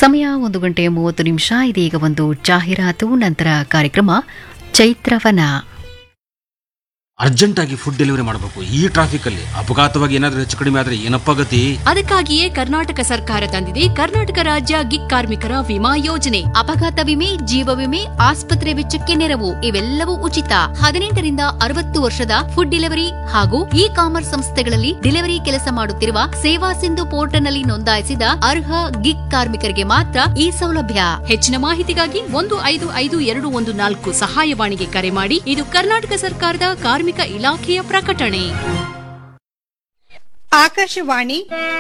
ಸಮಯ ಒಂದು ಗಂಟೆ ಮೂವತ್ತು ನಿಮಿಷ ಇದೀಗ ಒಂದು ಜಾಹೀರಾತು ನಂತರ ಕಾರ್ಯಕ್ರಮ ಚೈತ್ರವನ ಅರ್ಜೆಂಟ್ ಆಗಿ ಫುಡ್ ಡೆಲಿವರಿ ಮಾಡಬೇಕು ಈ ಟ್ರಾಫಿಕ್ ಅಲ್ಲಿ ಅಪಘಾತವಾಗಿ ಏನಾದ್ರೂ ಹೆಚ್ಚು ಕಡಿಮೆ ಆದ್ರೆ ಏನಪ್ಪ ಗತಿ ಅದಕ್ಕಾಗಿಯೇ ಕರ್ನಾಟಕ ಸರ್ಕಾರ ತಂದಿದೆ ಕರ್ನಾಟಕ ರಾಜ್ಯ ಗಿಗ್ ಕಾರ್ಮಿಕರ ವಿಮಾ ಯೋಜನೆ ಅಪಘಾತ ವಿಮೆ ಜೀವ ವಿಮೆ ಆಸ್ಪತ್ರೆ ವೆಚ್ಚಕ್ಕೆ ನೆರವು ಇವೆಲ್ಲವೂ ಉಚಿತ ಹದಿನೆಂಟರಿಂದ ಅರವತ್ತು ವರ್ಷದ ಫುಡ್ ಡೆಲಿವರಿ ಹಾಗೂ ಇ ಕಾಮರ್ಸ್ ಸಂಸ್ಥೆಗಳಲ್ಲಿ ಡೆಲಿವರಿ ಕೆಲಸ ಮಾಡುತ್ತಿರುವ ಸೇವಾ ಸಿಂಧು ಪೋರ್ಟಲ್ನಲ್ಲಿ ನೋಂದಾಯಿಸಿದ ಅರ್ಹ ಗಿಗ್ ಕಾರ್ಮಿಕರಿಗೆ ಮಾತ್ರ ಈ ಸೌಲಭ್ಯ ಹೆಚ್ಚಿನ ಮಾಹಿತಿಗಾಗಿ ಒಂದು ಐದು ಐದು ಎರಡು ಒಂದು ನಾಲ್ಕು ಸಹಾಯವಾಣಿಗೆ ಕರೆ ಮಾಡಿ ಇದು ಕರ್ನಾಟಕ ಸರ್ಕಾರದ ಕಾರ್ಮಿಕ ಇಲಾಖೆಯ ಪ್ರಕಟಣೆ ಆಕಾಶವಾಣಿ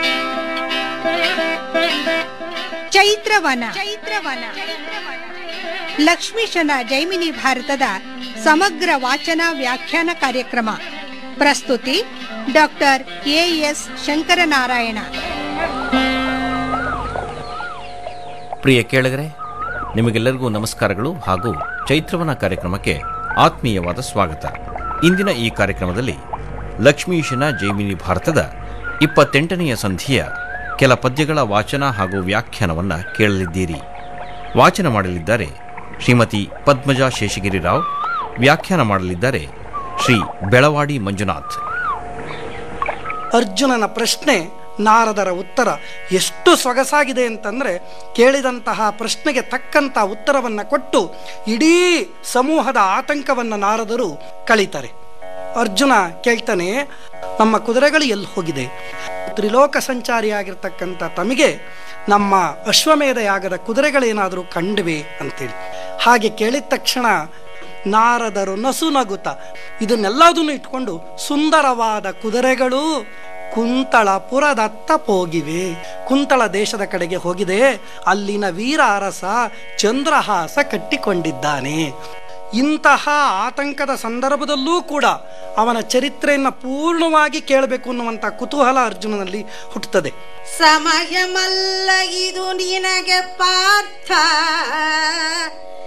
ಚೈತ್ರವನ ಚೈತ್ರವನ ಲಕ್ಷ್ಮೀಶನ ಜೈಮಿನಿ ಭಾರತದ ಸಮಗ್ರ ವಾಚನ ವ್ಯಾಖ್ಯಾನ ಕಾರ್ಯಕ್ರಮ ಪ್ರಸ್ತುತಿ ಡಾಕ್ಟರ್ ಎಎಸ್ ಶಂಕರನಾರಾಯಣ ಪ್ರಿಯ ಕೇಳಿಗರೆ ನಿಮಗೆಲ್ಲರಿಗೂ ನಮಸ್ಕಾರಗಳು ಹಾಗೂ ಚೈತ್ರವನ ಕಾರ್ಯಕ್ರಮಕ್ಕೆ ಆತ್ಮೀಯವಾದ ಸ್ವಾಗತ ಇಂದಿನ ಈ ಕಾರ್ಯಕ್ರಮದಲ್ಲಿ ಲಕ್ಷ್ಮೀಶನ ಜೈಮಿನಿ ಭಾರತದ ಇಪ್ಪತ್ತೆಂಟನೆಯ ಸಂಧಿಯ ಕೆಲ ಪದ್ಯಗಳ ವಾಚನ ಹಾಗೂ ವ್ಯಾಖ್ಯಾನವನ್ನು ಕೇಳಲಿದ್ದೀರಿ ವಾಚನ ಮಾಡಲಿದ್ದಾರೆ ಶ್ರೀಮತಿ ಪದ್ಮಜಾ ಶೇಷಗಿರಿರಾವ್ ವ್ಯಾಖ್ಯಾನ ಮಾಡಲಿದ್ದಾರೆ ಶ್ರೀ ಬೆಳವಾಡಿ ಮಂಜುನಾಥ್ ಅರ್ಜುನನ ಪ್ರಶ್ನೆ ನಾರದರ ಉತ್ತರ ಎಷ್ಟು ಸೊಗಸಾಗಿದೆ ಅಂತಂದ್ರೆ ಕೇಳಿದಂತಹ ಪ್ರಶ್ನೆಗೆ ತಕ್ಕಂತ ಉತ್ತರವನ್ನ ಕೊಟ್ಟು ಇಡೀ ಸಮೂಹದ ಆತಂಕವನ್ನ ನಾರದರು ಕಳೀತಾರೆ ಅರ್ಜುನ ಕೇಳ್ತಾನೆ ನಮ್ಮ ಕುದುರೆಗಳು ಎಲ್ಲಿ ಹೋಗಿದೆ ತ್ರಿಲೋಕ ಸಂಚಾರಿಯಾಗಿರ್ತಕ್ಕಂಥ ತಮಗೆ ನಮ್ಮ ಅಶ್ವಮೇಧ ಯಾಗದ ಕುದುರೆಗಳೇನಾದರೂ ಕಂಡಿವೆ ಅಂತೇಳಿ ಹಾಗೆ ಕೇಳಿದ ತಕ್ಷಣ ನಾರದರು ನಸು ನಗುತ್ತ ಇದನ್ನೆಲ್ಲದನ್ನು ಇಟ್ಕೊಂಡು ಸುಂದರವಾದ ಕುದುರೆಗಳು ಕುಂತಳಪುರದತ್ತ ಹೋಗಿವೆ ಕುಂತಳ ದೇಶದ ಕಡೆಗೆ ಹೋಗಿದೆ ಅಲ್ಲಿನ ವೀರ ಅರಸ ಚಂದ್ರಹಾಸ ಕಟ್ಟಿಕೊಂಡಿದ್ದಾನೆ ಇಂತಹ ಆತಂಕದ ಸಂದರ್ಭದಲ್ಲೂ ಕೂಡ ಅವನ ಚರಿತ್ರೆಯನ್ನು ಪೂರ್ಣವಾಗಿ ಕೇಳಬೇಕು ಅನ್ನುವಂಥ ಕುತೂಹಲ ಅರ್ಜುನನಲ್ಲಿ ಹುಟ್ಟುತ್ತದೆ ಸಮಯವಲ್ಲ ಇದು ನಿನಗೆ ಪಾರ್ಥ